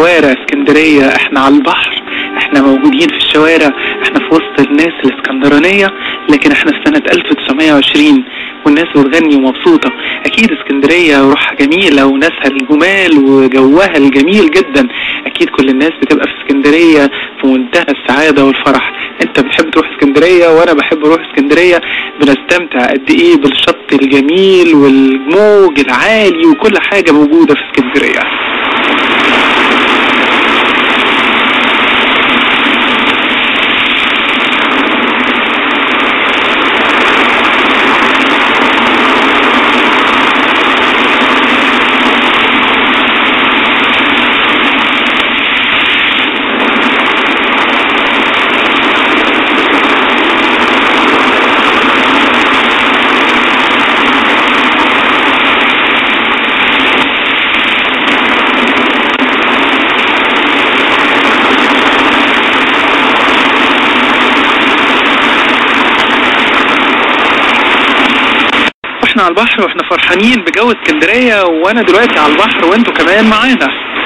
شوارع اسكندرية احنا على البحر احنا موجودين في الشوارع احنا في وسط الناس الاسكندرانية لكن احنا في سنة 1920 والناس بتغني ومبسوطة اكيد اسكندرية روحها جميلة وناسها الجمال وجوها الجميل جدا اكيد كل الناس بتبقى في اسكندرية في منتهى السعادة والفرح انت بتحب تروح اسكندرية وانا بحب اروح اسكندرية بنستمتع قد ايه بالشط الجميل والموج العالي وكل حاجة موجودة في اسكندرية واحنا على البحر واحنا فرحانين بجو اسكندرية وانا دلوقتي على البحر وانتوا كمان معانا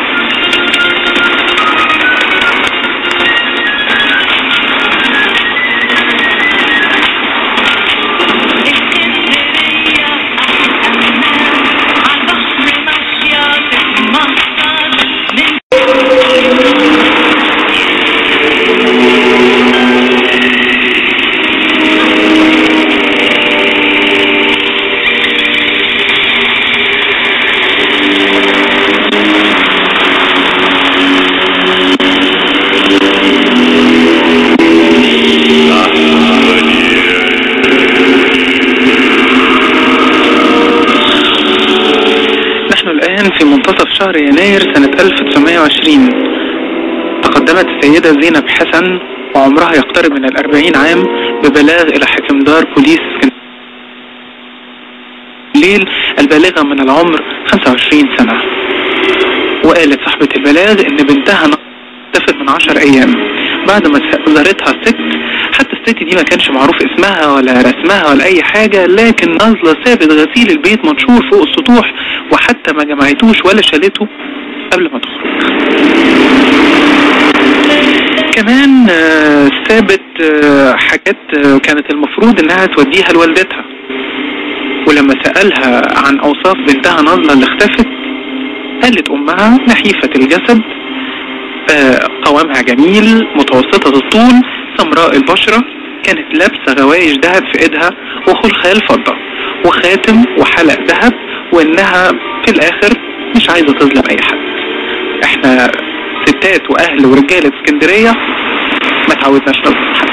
اسكندرية أحلى عالبحر ماشية تتمخضر من نحن الآن في منتصف شهر يناير سنة 1920 تقدمت السيدة زينب حسن وعمرها يقترب من الأربعين عام ببلاغ إلى حكم دار بوليس اسكندرية الليل البالغة من العمر 25 سنة وقالت صاحبة البلاغ إن بنتها اختفت من عشر أيام بعد ما زارتها الست حتى الست دي ما كانش معروف اسمها ولا رسمها ولا أي حاجة لكن نازلة سابت غسيل البيت منشور فوق السطوح وحتى ما جمعتوش ولا شالته قبل ما تخرج كمان آه، سابت آه، حاجات آه، كانت المفروض انها توديها لوالدتها ولما سألها عن اوصاف بنتها نازلة اللي اختفت قالت امها نحيفة الجسد آه، قوامها جميل متوسطة الطول سمراء البشرة كانت لابسة غوايش ذهب في ايدها وخلخال فضة وخاتم وحلق ذهب وانها في الاخر مش عايزة تظلم اي حد احنا ستات واهل ورجالة اسكندرية ما تعودناش نظلم حد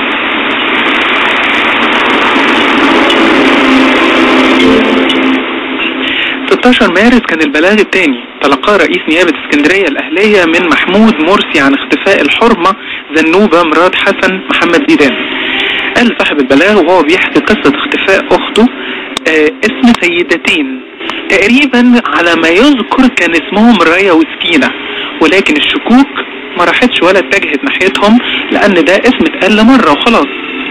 16 مارس كان البلاغ الثاني تلقاه رئيس نيابة اسكندرية الأهلية من محمود مرسي عن اختفاء الحرمة ذنوبة مرات حسن محمد زيدان قال صاحب البلاغ وهو بيحكي قصة اختفاء أخته آه اسم سيدتين تقريبا على ما يذكر كان اسمهم رايا وسكينة ولكن الشكوك ما راحتش ولا اتجهت ناحيتهم لأن ده اسم اتقال مرة وخلاص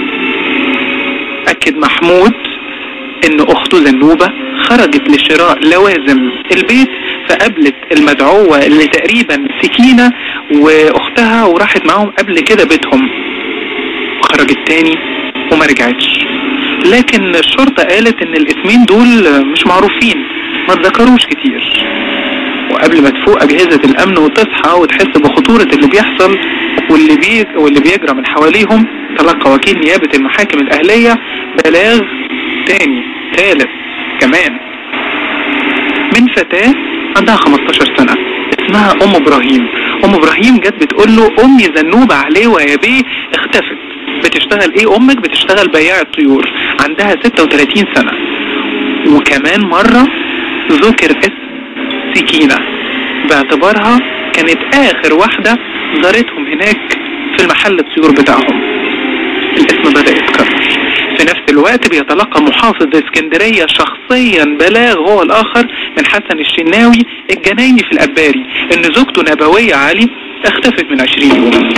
أكد محمود ان اخته زنوبة خرجت لشراء لوازم البيت فقابلت المدعوة اللي تقريبا سكينة واختها وراحت معاهم قبل كده بيتهم وخرجت تاني وما رجعتش لكن الشرطة قالت ان الاسمين دول مش معروفين ما تذكروش كتير وقبل ما تفوق اجهزة الامن وتصحى وتحس بخطورة اللي بيحصل واللي بي واللي بيجرى من حواليهم تلقى وكيل نيابة المحاكم الاهلية بلاغ تاني ثالث كمان من فتاة عندها 15 سنة اسمها ام ابراهيم ام ابراهيم جت بتقول له امي زنوبة عليوة يا بيه اختفت بتشتغل ايه امك بتشتغل بياع الطيور عندها 36 سنة وكمان مرة ذكر اسم سكينة باعتبارها كانت اخر واحدة زارتهم هناك في المحل الطيور بتاعهم الاسم بدأ يتكرر في نفس الوقت بيتلقى محافظ اسكندرية شخصيا بلاغ هو الآخر من حسن الشناوي الجنايني في الأباري إن زوجته نبوية علي اختفت من 20 يوم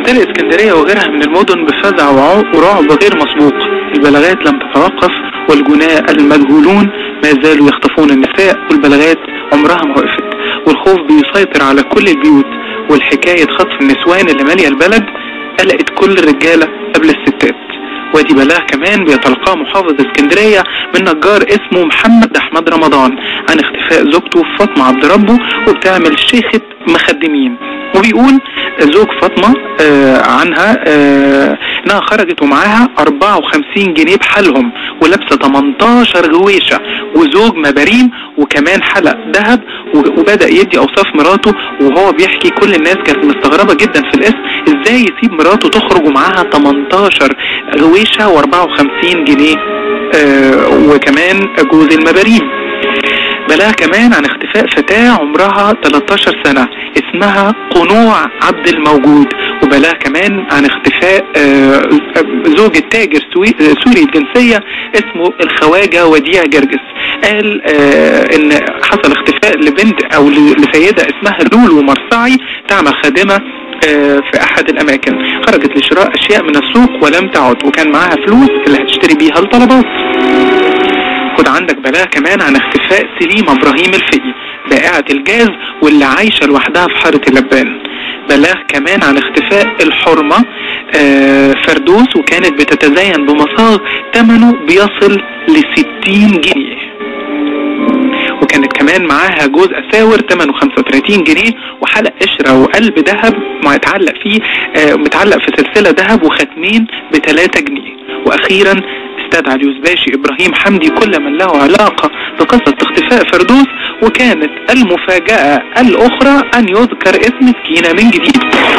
تمتلئ اسكندرية وغيرها من المدن بفزع وع- ورعب غير مسبوق البلاغات لم تتوقف والجناة المجهولون ما زالوا يخطفون النساء والبلاغات عمرها ما وقفت والخوف بيسيطر على كل البيوت والحكاية خطف النسوان اللي مالية البلد قلقت كل الرجالة قبل الستات وادي بلاغ كمان بيتلقاه محافظ اسكندرية من نجار اسمه محمد احمد رمضان عن اختفاء زوجته فاطمة عبد ربه وبتعمل شيخة مخدمين وبيقول زوج فاطمة آه عنها آه انها خرجت ومعاها 54 جنيه بحالهم ولابسة 18 غويشة وزوج مباريم وكمان حلق ذهب و- وبدأ يدي اوصاف مراته وهو بيحكي كل الناس كانت مستغربة جدا في الاسم ازاي يسيب مراته تخرج ومعاها 18 غويشة و54 جنيه آه وكمان جوز المباريم بلاغ كمان عن اختفاء فتاة عمرها 13 سنة اسمها قنوع عبد الموجود وبلاغ كمان عن اختفاء آه، زوج التاجر سوي- آه، سوري الجنسية اسمه الخواجة وديع جرجس قال آه، ان حصل اختفاء لبنت او ل- لسيدة اسمها لولو مرصعي تعمل خادمة آه، في احد الاماكن خرجت لشراء اشياء من السوق ولم تعد وكان معاها فلوس اللي هتشتري بيها الطلبات خد عندك بلاغ كمان عن اختفاء سليمة ابراهيم الفقي بائعة الجاز واللي عايشة لوحدها في حارة اللبان بلاغ كمان عن اختفاء الحرمة آه، فردوس وكانت بتتزين بمصاغ ثمنه بيصل ل 60 جنيه وكانت كمان معاها جوز اساور ثمنه 35 جنيه وحلق قشره وقلب ذهب متعلق فيه آه، متعلق في سلسله ذهب وختمين ب 3 جنيه واخيرا استدعى اليوزباشي ابراهيم حمدي كل من له علاقه بقصه اختفاء فردوس وكانت المفاجاه الاخرى ان يذكر اسم سكينه من جديد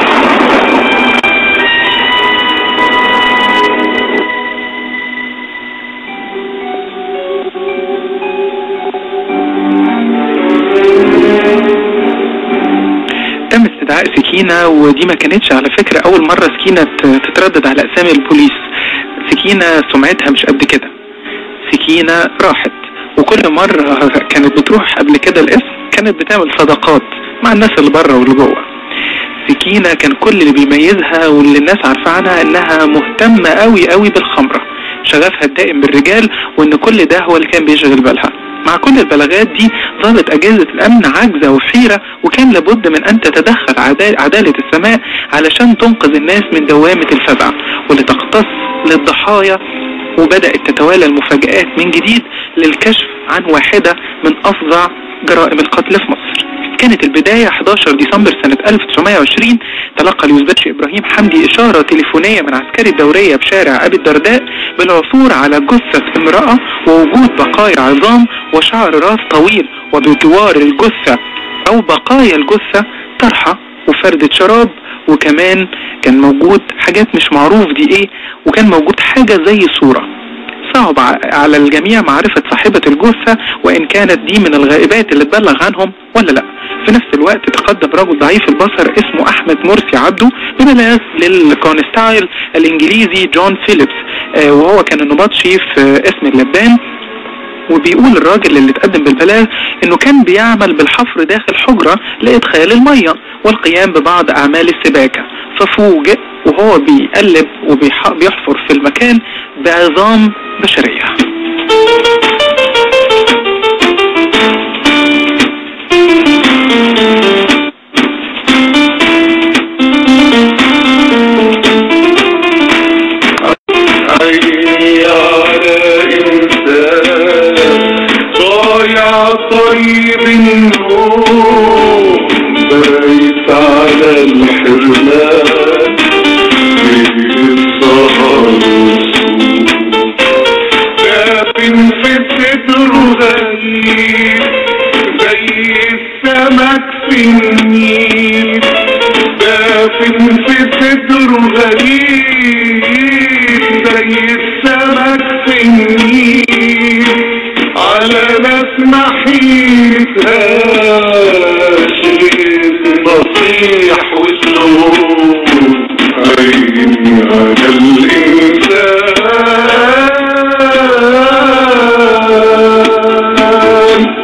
تم استدعاء سكينة ودي ما كانتش على فكرة أول مرة سكينة ت- تتردد على أسامي البوليس سكينة سمعتها مش قد كده سكينة راحت وكل مرة كانت بتروح قبل كده الاسم كانت بتعمل صداقات مع الناس اللي بره واللي جوه سكينة كان كل اللي بيميزها واللي الناس عارفة عنها انها مهتمة قوي قوي بالخمرة شغفها الدائم بالرجال وان كل ده هو اللي كان بيشغل بالها مع كل البلاغات دي ظلت أجهزة الأمن عاجزة وحيرة وكان لابد من أن تتدخل عدا- عدالة السماء علشان تنقذ الناس من دوامة الفزع ولتقتص للضحايا وبدأت تتوالى المفاجآت من جديد للكشف عن واحدة من أفظع جرائم القتل في مصر كانت البداية 11 ديسمبر سنة 1920 تلقى اليوزباتشي إبراهيم حمدي إشارة تليفونية من عسكري الدورية بشارع أبي الدرداء بالعثور على جثة امرأة ووجود بقايا عظام وشعر راس طويل وبجوار الجثة أو بقايا الجثة طرحة وفردة شراب وكمان كان موجود حاجات مش معروف دي ايه وكان موجود حاجة زي صورة صعب ع- على الجميع معرفة صاحبة الجثة وإن كانت دي من الغائبات اللي تبلغ عنهم ولا لا في نفس الوقت تقدم رجل ضعيف البصر اسمه أحمد مرسي عبده ببلاغ للكونستايل الإنجليزي جون فيليبس آه، وهو كان النبطشي في اسم اللبان وبيقول الراجل اللي اتقدم بالبلاغ انه كان بيعمل بالحفر داخل حجرة لادخال المية والقيام ببعض اعمال السباكة ففوجئ وهو بيقلب وبيحفر في المكان بعظام بشرية عيني على إنسان ضايع طيب النور بايت على الحرمان في السهر والسوق دافن في صدره غريب زي السمك في النيل دافن في صدره غريب زي السمك في النيل على ناس محيطهاش غير نصيح وسلوك عيني على الإنسان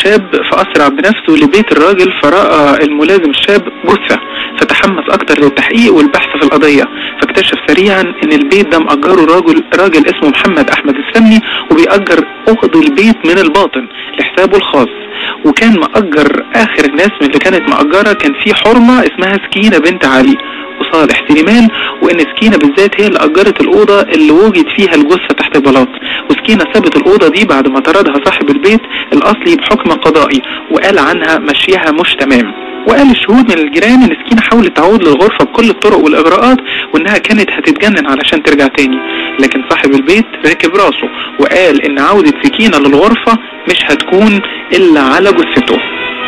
الشاب فأسرع بنفسه لبيت الراجل فرأى الملازم الشاب جثة فتحمس أكتر للتحقيق والبحث في القضية فاكتشف سريعا إن البيت ده مأجره راجل راجل اسمه محمد أحمد السمني وبيأجر أوض البيت من الباطن لحسابه الخاص وكان مأجر آخر الناس من اللي كانت مأجرة كان في حرمة اسمها سكينة بنت علي وصالح سليمان وان سكينة بالذات هي اللي اجرت الاوضة اللي وجد فيها الجثة تحت البلاط وسكينة سابت الاوضة دي بعد ما طردها صاحب البيت الاصلي بحكم قضائي وقال عنها مشيها مش تمام وقال الشهود من الجيران ان سكينة حاولت تعود للغرفة بكل الطرق والاغراءات وانها كانت هتتجنن علشان ترجع تاني لكن صاحب البيت راكب راسه وقال ان عودة سكينة للغرفة مش هتكون الا على جثته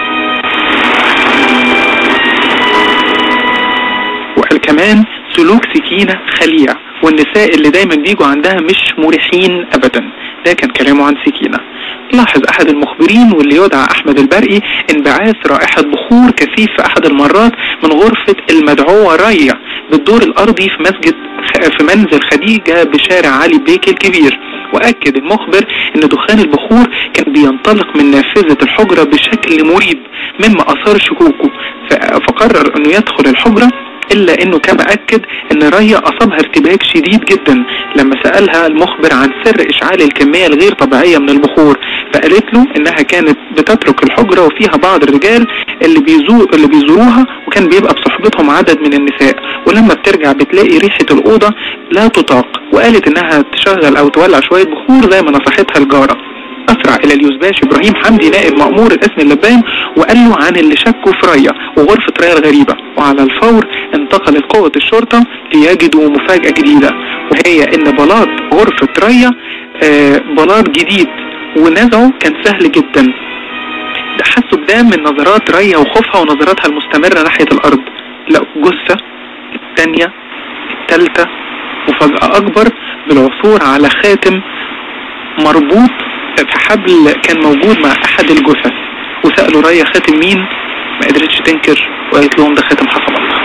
وقال كمان سلوك سكينة خليع والنساء اللي دايما بيجوا عندها مش مريحين ابدا ده كان كلامه عن سكينة لاحظ احد المخبرين واللي يدعى احمد البرقي انبعاث رائحة بخور كثيف في احد المرات من غرفة المدعوة ريا بالدور الارضي في مسجد في منزل خديجة بشارع علي بيك الكبير واكد المخبر ان دخان البخور كان بينطلق من نافذة الحجرة بشكل مريب مما اثار شكوكه ف- فقرر انه يدخل الحجرة الا انه كما اكد ان ريا اصابها ارتباك شديد جدا لما سألها المخبر عن سر اشعال الكمية الغير طبيعية من البخور فقالت له انها كانت بتترك الحجرة وفيها بعض الرجال اللي بيزور اللي بيزوروها وكان بيبقى بصحبتهم عدد من النساء ولما بترجع بتلاقي ريحة الأوضة لا تطاق وقالت انها تشغل او تولع شوية بخور زي ما نصحتها الجارة اسرع الى اليوزباش ابراهيم حمدي نائب مأمور الاسم اللبان وقال له عن اللي شكوا في ريا وغرفة ريا الغريبة وعلى الفور انتقلت قوة الشرطة ليجدوا مفاجأة جديدة وهي ان بلاط غرفة ريا آه، بلاط جديد ونزعه كان سهل جدا ده حسوا بده من نظرات ريا وخوفها ونظراتها المستمرة ناحية الارض لقوا جثة الثانية الثالثة وفجأة اكبر بالعثور على خاتم مربوط في حبل كان موجود مع احد الجثث وسألوا ريا خاتم مين ما قدرتش تنكر وقالت لهم ده خاتم حسب الله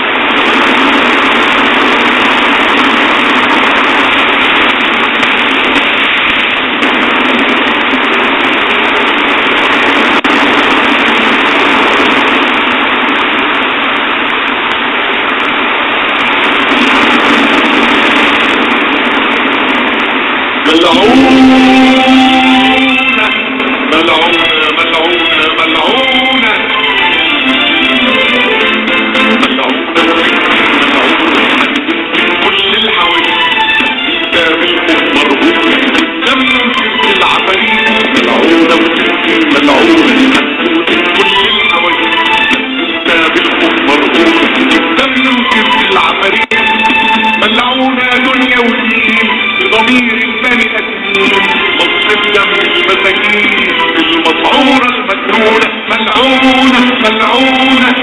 ملعونة ملعونة ملعونة ملعونة ملعونة ملعونة كل الحوادث كتاب مربوط دم في العفاريت ملعونة ملعونة كل الحوادث كتاب مربوط دم في العفاريت ملعونة دنيا ودين بضمير البني ادمين مصر الدم المساكين المسعورة المجنونة ملعونة ملعونة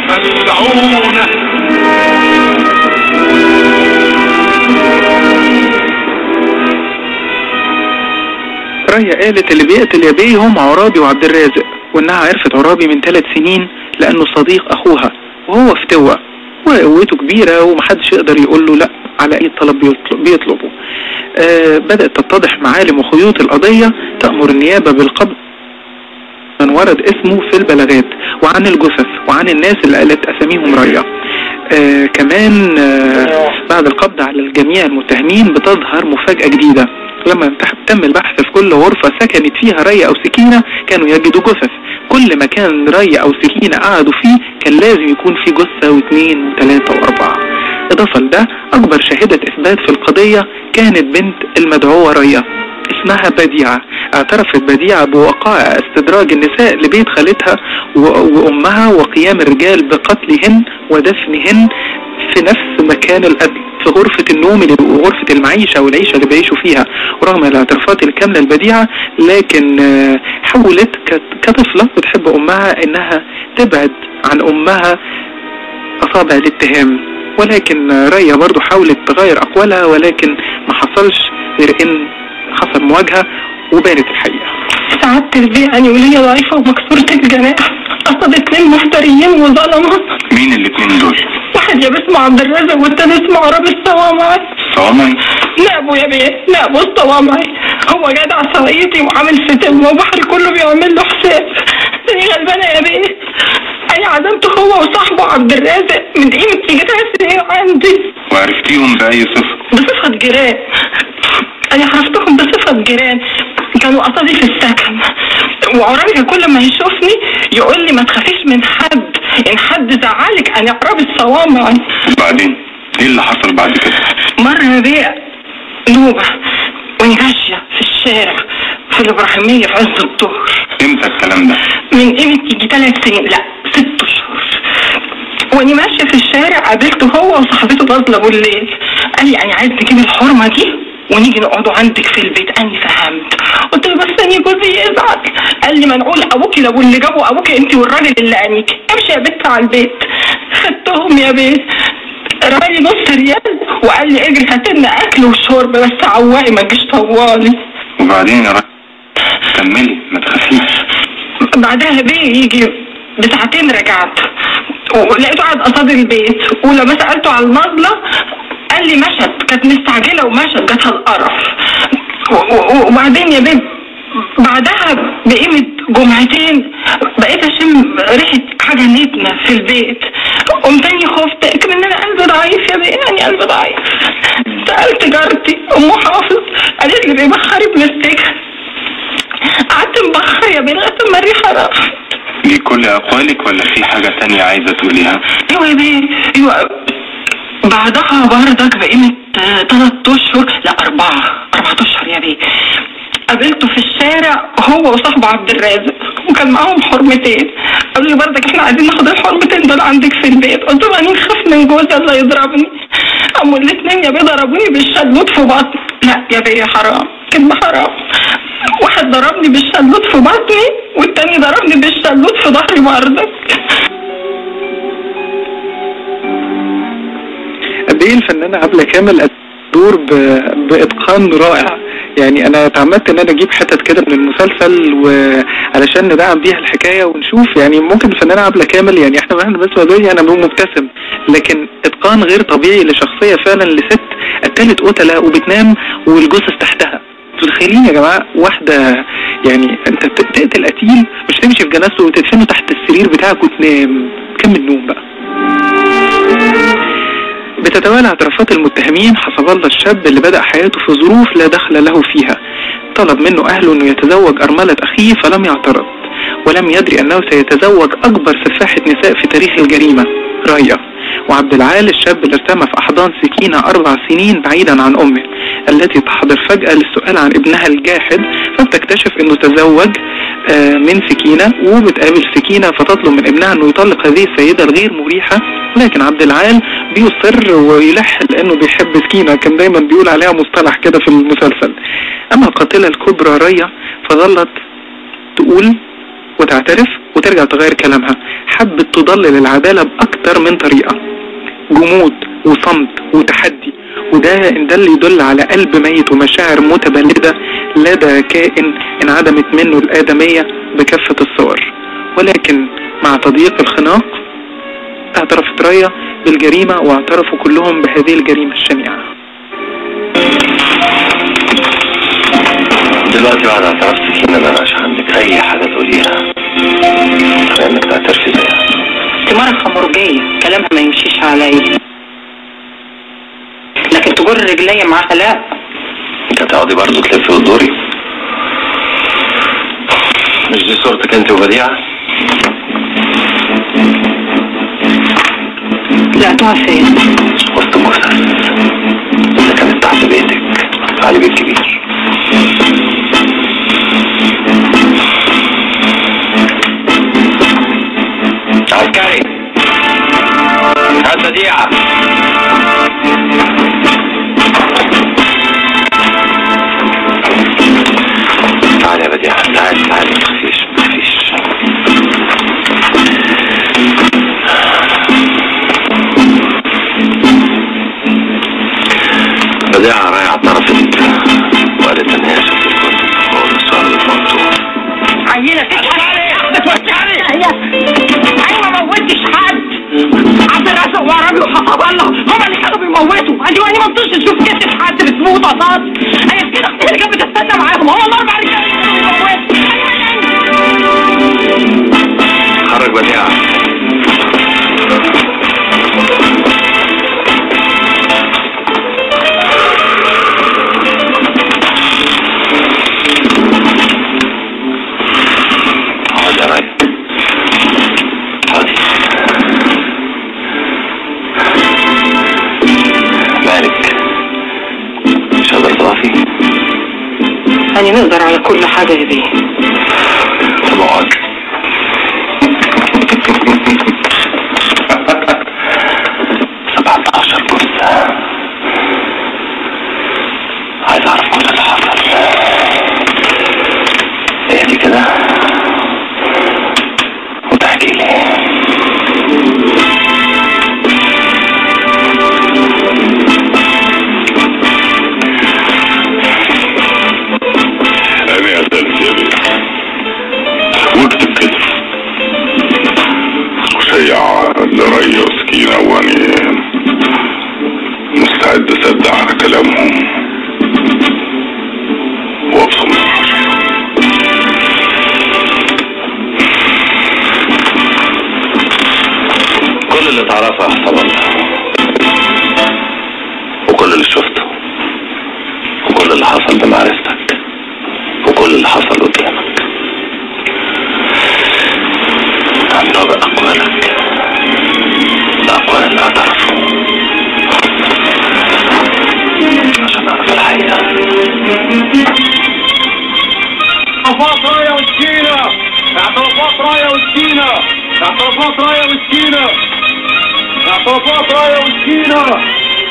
ملعونة ريا قالت اللي بيقتل يا بيه هم عرابي وعبد الرازق وانها عرفت عرابي من ثلاث سنين لانه صديق اخوها وهو فتوى وقوته كبيرة ومحدش يقدر يقول له لا على اي طلب بيطلب- بيطلبه آه بدأت تتضح معالم وخيوط القضية تأمر النيابة بالقبض من ورد اسمه في البلاغات وعن الجثث وعن الناس اللي قالت اساميهم ريا آه كمان آه بعد القبض على الجميع المتهمين بتظهر مفاجأة جديدة لما انتح- تم البحث في كل غرفة سكنت فيها ريا أو سكينة كانوا يجدوا جثث كل مكان ريا أو سكينة قعدوا فيه كان لازم يكون فيه جثة واثنين وثلاثة وأربعة إضافة لده أكبر شاهدة إثبات في القضية كانت بنت المدعوة ريا اسمها بديعة اعترفت بديعة بوقائع استدراج النساء لبيت خالتها و- وأمها وقيام الرجال بقتلهن ودفنهن في نفس مكان القتل في غرفة النوم اللي وغرفة المعيشة والعيشة اللي بيعيشوا فيها ورغم الاعترافات الكاملة البديعة لكن آه، حاولت كت- كطفلة بتحب أمها إنها تبعد عن أمها أصابع الاتهام ولكن آه، ريا برضو حاولت تغير أقوالها ولكن ما حصلش غير إن حصل مواجهة وبانت الحقيقة سعادة البيئة ولية ضعيفة ومكسورة الجناح قصد اتنين مفتريين وظلمة مين الاتنين دول؟ واحد يا اسمه عبد الرازق والتاني اسمه عرب الصوامعي صوامعي نابو يا بيه نابو الصوامعي هو جدع صعيدي وعامل ستم وبحر كله بيعمل له حساب زي أنا غلبانة يا بيه أنا عزمته هو وصاحبه عبد الرازق من قيمة يجي ثلاث سنين عندي وعرفتيهم بأي صفة بصفة جيران أنا عرفتهم بصفة جيران كانوا قصدي في السكن وعرابي كل ما يشوفني يقول لي ما تخافيش من حد إن حد زعلك أنا عرابي الصوامع بعدين ايه اللي حصل بعد كده مرة بيع نوبة وأنا ماشية في الشارع في الإبراهيمية في عز الظهر امتى الكلام ده من قيمة يجي ثلاث سنين لا ست شهور واني ماشية في الشارع قابلته هو وصاحبته نازلة بالليل قال لي انا عايز نجيب الحرمة دي ونيجي نقعدوا عندك في البيت اني فهمت قلت له بس اني جوزي يزعل قال لي منقول ابوكي لو اللي جابوا ابوكي انت والراجل اللي انيكي امشي يا بنت على البيت خدتهم يا بيت رمالي نص ريال وقال لي اجري هات لنا اكل وشرب بس عواقي ما تجيش طوالي وبعدين يا راجل كملي ما تخافيش بعدها بيه يجي بساعتين رجعت ولقيته قاعد قصاد البيت ولما سألته على النازلة قال لي مشت كانت مستعجلة ومشت جاتها القرف و- و- وبعدين يا بيه بعدها بقيمة جمعتين بقيت اشم ريحة حاجة نتنة في البيت قمت تاني خفت كمان انا قلبي ضعيف يا بيه يعني قلبي ضعيف سألت جارتي ام حافظ قالت لي بيبخري ابن السجن قعدت مبخر يا بيه لغاية ما الريحة راحت دي كل اقوالك ولا في حاجة تانية عايزة تقوليها ايوه يا بيه ايوه بعدها بردك بقيمة آه، تلات اشهر لا اربعة اربعة اشهر يا بيه قابلته في الشارع هو وصاحبه عبد الرازق وكان معاهم حرمتين قالوا لي بردك احنا عايزين ناخد الحرمتين دول عندك في البيت قلت له انا خاف من جوزي الله يضربني قاموا الاتنين يا بيه ضربوني بالشلوت في بطني لا يا بيه حرام كلمة حرام واحد ضربني بالشلوت في بطني والتاني ضربني بالشلوت في ظهري بردك قد ايه الفنانه عبله كامل الدور ب- باتقان رائع يعني انا اتعمدت ان انا اجيب حتت كده من المسلسل وعلشان ندعم بيها الحكايه ونشوف يعني ممكن الفنانه عبله كامل يعني احنا واحنا بنسمع دنيا انا مبتسم لكن اتقان غير طبيعي لشخصيه فعلا لست اكلت قتله وبتنام والجثث تحتها انتوا متخيلين يا جماعه واحده يعني انت ت- تقتل قتيل مش تمشي في جنازته وتدفنه تحت السرير بتاعك وتنام كم النوم بقى بتتوالى اعترافات المتهمين حسب الله الشاب اللي بدأ حياته في ظروف لا دخل له فيها طلب منه أهله أنه يتزوج أرملة أخيه فلم يعترض ولم يدري أنه سيتزوج أكبر سفاحة نساء في تاريخ الجريمة راية وعبد العال الشاب اللي ارتمى في أحضان سكينة أربع سنين بعيدا عن أمه التي تحضر فجأة للسؤال عن ابنها الجاحد فبتكتشف أنه تزوج آه، من سكينة وبتقابل سكينة فتطلب من ابنها أنه يطلق هذه السيدة الغير مريحة لكن عبد العال بيصر ويلح لأنه بيحب سكينة كان دايما بيقول عليها مصطلح كده في المسلسل أما القاتلة الكبرى ريا فظلت تقول وتعترف وترجع تغير كلامها حبت تضلل العدالة بأكتر من طريقة جمود وصمت وتحدي وده إن ده اللي يدل على قلب ميت ومشاعر متبلدة لدى كائن انعدمت منه الآدمية بكافة الصور ولكن مع تضييق الخناق اعترفت رايا بالجريمة واعترفوا كلهم بهذه الجريمة الشنيعة دلوقتي بعد اعتراف سكينة ما بقاش عندك اي حاجة تقوليها غير انك تعترفي زيها دي مرة خمرجية كلامها ما يمشيش عليا لكن تجر رجليا معاها لا انت هتقعدي برضه تلفي وتدوري مش دي صورتك انت وبديعة لقيتوها فين وسط جثث اللي كانت تحت بيتك علي بيت كبير عسكري هات بديعة تعالي يا بديعة تعالي تعالي مفيش مفيش بديعة رايحة اعترفت وقالت ان هي شافت الجثث هو السؤال المنصور عينة بتوسعني ايوه ما موتش حد عبد الرازق وعربي وحسب الله هما اللي كانوا بيموتوا قال لي وانا ما انطش اشوف كتف حد بتموت قصاد هي كده اختي اللي كانت بتستنى معاهم هو الاربع رجاله اللي كانوا بيموتوا امرك بديعة اقعد يا راجل اقعدي مالك مش قادر تقفي يعني نقدر على كل حاجة يا بيه طب اقعد سبعة عشر جثة عايز اعرف كل اللي حصل اهدي كده وتحكي لي انا يا سالم يا بيه واكتب كده وشيع لريا وسكينة واني مستعد اصدق على كلامهم وابصم الحشرة كل اللي تعرفه يا حسب الله وكل اللي شفته وكل اللي حصل بمعرفتك وكل اللي حصل قدامك هنطبق أقوالك الأقوال اللي هتعرفه عشان أعرف الحقيقة اعترافات راية وسكينة اعترافات راية وسكينة اعترافات راية وسكينة اعترافات راية وسكينة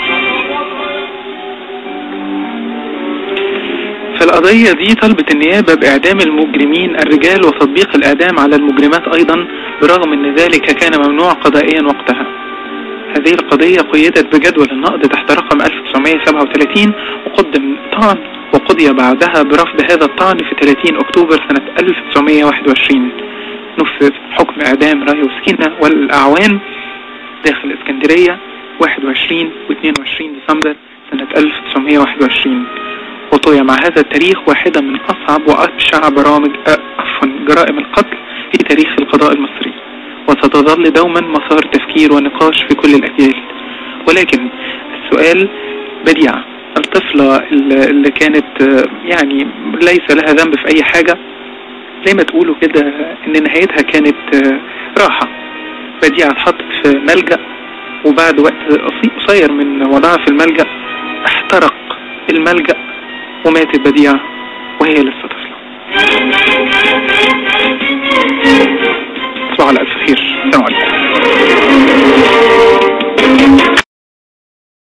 في القضية دي طلبت النيابة بإعدام المجرمين الرجال وتطبيق الإعدام على المجرمات أيضا برغم أن ذلك كان ممنوع قضائيا وقتها هذه القضية قيدت بجدول النقد تحت رقم 1937 وقدم طعن وقضي بعدها برفض هذا الطعن في 30 أكتوبر سنة 1921 نفذ حكم إعدام راي وسكينة والأعوان داخل اسكندرية 21 و 22 ديسمبر سنة 1921 وطوي مع هذا التاريخ واحدة من أصعب وأبشع برامج أه، عفوا جرائم القتل في تاريخ القضاء المصري وستظل دوما مسار تفكير ونقاش في كل الأجيال ولكن السؤال بديع الطفلة اللي اللي كانت آه، يعني ليس لها ذنب في أي حاجة زي ما تقولوا كده إن نهايتها كانت آه، راحة بديعة اتحطت في ملجأ وبعد وقت قصي- قصير من وضعها في الملجأ احترق الملجأ وماتت بديعة وهي لسه طفلة تصبحوا على ألف خير السلام عليكم